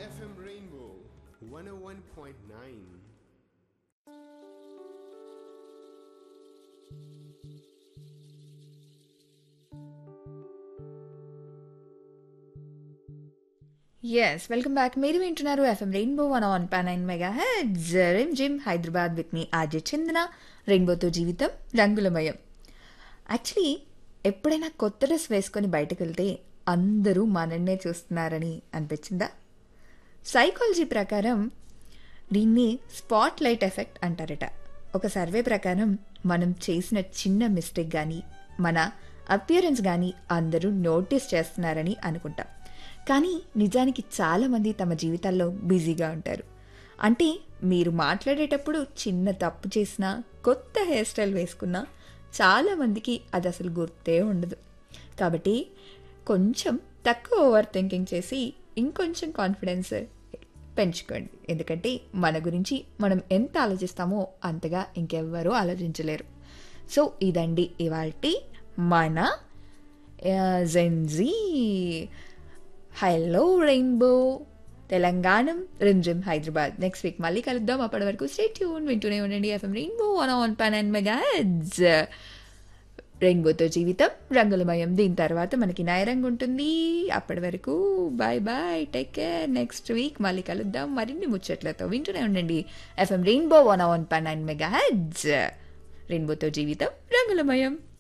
FM Rainbow 101.9. Yes welcome back మీరు వింటున్నారు FM rainbow one on పా nine megahertz Rimjhim Hyderabad with me RJ Chandana రెయిన్బోతో జీవితం రంగులమయం యాక్చువల్లీ ఎప్పుడైనా కొత్త డ్రెస్ వేసుకొని బయటకు వెళ్తే అందరూ మనన్నే చూస్తున్నారని అనిపించిందా సైకాలజీ ప్రకారం దీన్ని స్పాట్ లైట్ ఎఫెక్ట్ అంటారట ఒక సర్వే ప్రకారం మనం చేసిన చిన్న మిస్టేక్ కానీ మన అపియరెన్స్ కానీ అందరూ నోటీస్ చేస్తున్నారని అనుకుంటాం కానీ నిజానికి చాలామంది తమ జీవితాల్లో బిజీగా ఉంటారు అంటే మీరు మాట్లాడేటప్పుడు చిన్న తప్పు చేసినా కొత్త హెయిర్ స్టైల్ వేసుకున్నా చాలామందికి అది అసలు గుర్తే ఉండదు కాబట్టి కొంచెం తక్కువ ఓవర్ థింకింగ్ చేసి ఇంకొంచెం కాన్ఫిడెన్స్ పెంచుకోండి ఎందుకంటే మన గురించి మనం ఎంత ఆలోచిస్తామో అంతగా ఇంకెవ్వరూ ఆలోచించలేరు సో ఇదండి ఇవాల్టి మన gen Z hello rainbow Telangana Rimjhim Hyderabad next week మళ్ళీ కలుద్దాం అప్పటి వరకు స్టేట్ ట్యూన్ వింటూనే ఉండండి FM rainbow one on point and megahertz రెయిన్బోతో జీవితం రంగులమయం దీని తర్వాత మనకి నయరంగ్ ఉంటుంది అప్పటి వరకు bye bye take care next week మళ్ళీ కలుద్దాం మరిన్ని ముచ్చట్లతో వింటూనే ఉండండి FM rainbow one on point and megahertz రెయిన్బోతో జీవితం రంగులమయం